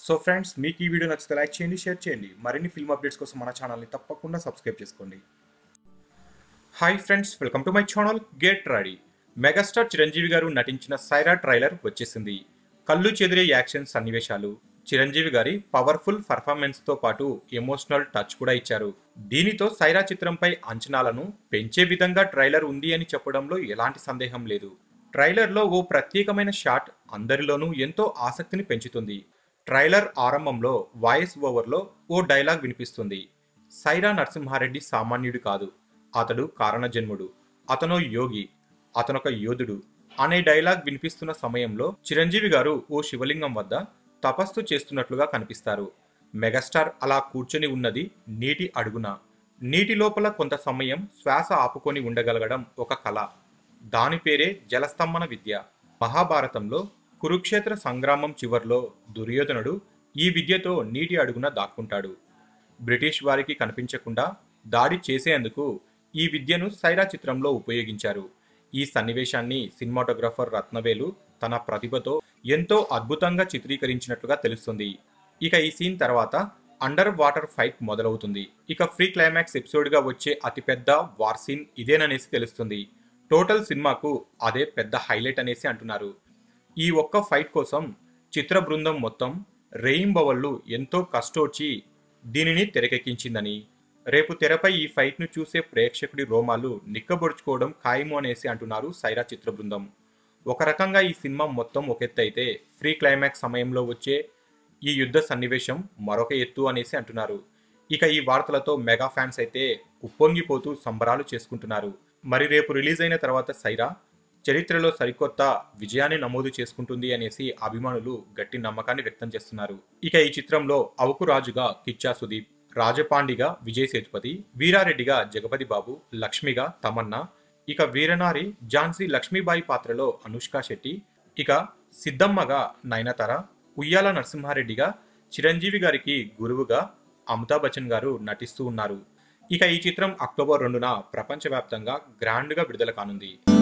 so friends మీకు ఈ video నచ్చితే లైక్ చేయండి షేర్ చేయండి మరిన్ని ఫిల్మ్ అప్డేట్స్ కోసం మన ఛానల్ని తప్పకుండా సబ్స్క్రైబ్ చేసుకోండి hi friends welcome to my channel get ready megastar Chiranjeevi గారు నటించిన సైరా ట్రైలర్ వచ్చేసింది కళ్ళు చెదిరే యాక్షన్ సన్నివేశాలు చిరంజీవి గారి పవర్ఫుల్ పర్ఫార్మెన్స్ తో పాటు ఎమోషనల్ టచ్ కూడా ఇచ్చారు దీనితో సైరా చిత్రంపై అంచనాలను పెంచే విధంగా ట్రైలర్ ఉంది అని చెప్పడంలో ఎలాంటి సందేహం లేదు ట్రైలర్లో ఓ ప్రత్యేకమైన షాట్ అందరిలోనూ ఎంతో ఆసక్తిని పెంచుతుంది ట్రైలర్ ఆరంభంలో వాయిస్ ఓవర్లో ఓ డైలాగ్ వినిపిస్తుంది సైరా నరసింహారెడ్డి సామాన్యుడు కాదు అతడు కారణజన్ముడు అతనో యోగి అతనొక యోధుడు అనే డైలాగ్ వినిపిస్తున్న సమయంలో చిరంజీవి గారు ఓ శివలింగం వద్ద తపస్సు చేస్తున్నట్లుగా కనిపిస్తారు మెగాస్టార్ అలా కూర్చొని ఉన్నది నీటి అడుగున నీటి లోపల కొంత సమయం శ్వాస ఆపుకొని ఉండగలగడం ఒక కళ దాని పేరే జలస్తంభన విద్య మహాభారతంలో కురుక్షేత్ర సంగ్రామం చివర్లో దుర్యోధనుడు ఈ విద్యతో నీటి అడుగున దాక్కుంటాడు బ్రిటిష్ వారికి కనిపించకుండా దాడి చేసేందుకు ఈ విద్యను సైరా చిత్రంలో ఉపయోగించారు ఈ సన్నివేశాన్ని సినిమాటోగ్రఫర్ రత్నవేలు తన ప్రతిభతో ఎంతో అద్భుతంగా చిత్రీకరించినట్లుగా తెలుస్తుంది ఇక ఈ సీన్ తర్వాత అండర్ వాటర్ ఫైట్ మొదలవుతుంది ఇక ఫ్రీ క్లైమాక్స్ ఎపిసోడ్ గా వచ్చే అతిపెద్ద వార్ సీన్ ఇదేననేసి తెలుస్తుంది టోటల్ సినిమాకు అదే పెద్ద హైలైట్ అనేసి అంటున్నారు ఈ ఒక్క ఫైట్ కోసం చిత్ర బృందం మొత్తం రెయింబవళ్ళు ఎంతో కష్టోర్చి దీనిని తెరకెక్కించిందని రేపు తెరపై ఈ ఫైట్ ను చూసే ప్రేక్షకుడి రోమాలు నిక్కబొడుచుకోవడం ఖాయము అనేసి అంటున్నారు సైరా చిత్ర బృందం ఒక రకంగా ఈ సినిమా మొత్తం ఒక ఎత్తు అయితే ఫ్రీ క్లైమాక్స్ సమయంలో వచ్చే ఈ యుద్ధ సన్నివేశం మరొక ఎత్తు అనేసి అంటున్నారు ఇక ఈ వార్తలతో మెగా ఫ్యాన్స్ అయితే ఉప్పొంగిపోతూ సంబరాలు చేసుకుంటున్నారు మరి రేపు రిలీజ్ అయిన తర్వాత సైరా చరిత్రలో సరికొత్త విజయాన్ని నమోదు చేసుకుంటుంది అనేసి అభిమానులు గట్టి నమ్మకాన్ని వ్యక్తం చేస్తున్నారు ఇక ఈ చిత్రంలో అవుకు రాజుగా కిచ్చా సుదీప్ రాజపాండిగా విజయ్ సేతుపతి వీరారెడ్డిగా జగపతి బాబు లక్ష్మిగా తమన్నా ఇక వీరనారి ఝాన్సీ లక్ష్మీబాయి పాత్రలో అనుష్క శెట్టి ఇక సిద్ధమ్మగా నయనతార ఉయ్యాల నరసింహారెడ్డిగా చిరంజీవి గారికి గురువుగా అమితాబ్ బచ్చన్ గారు నటిస్తూ ఉన్నారు ఇక ఈ చిత్రం అక్టోబర్ రెండున ప్రపంచవ్యాప్తంగా గ్రాండ్గా విడుదల కానుంది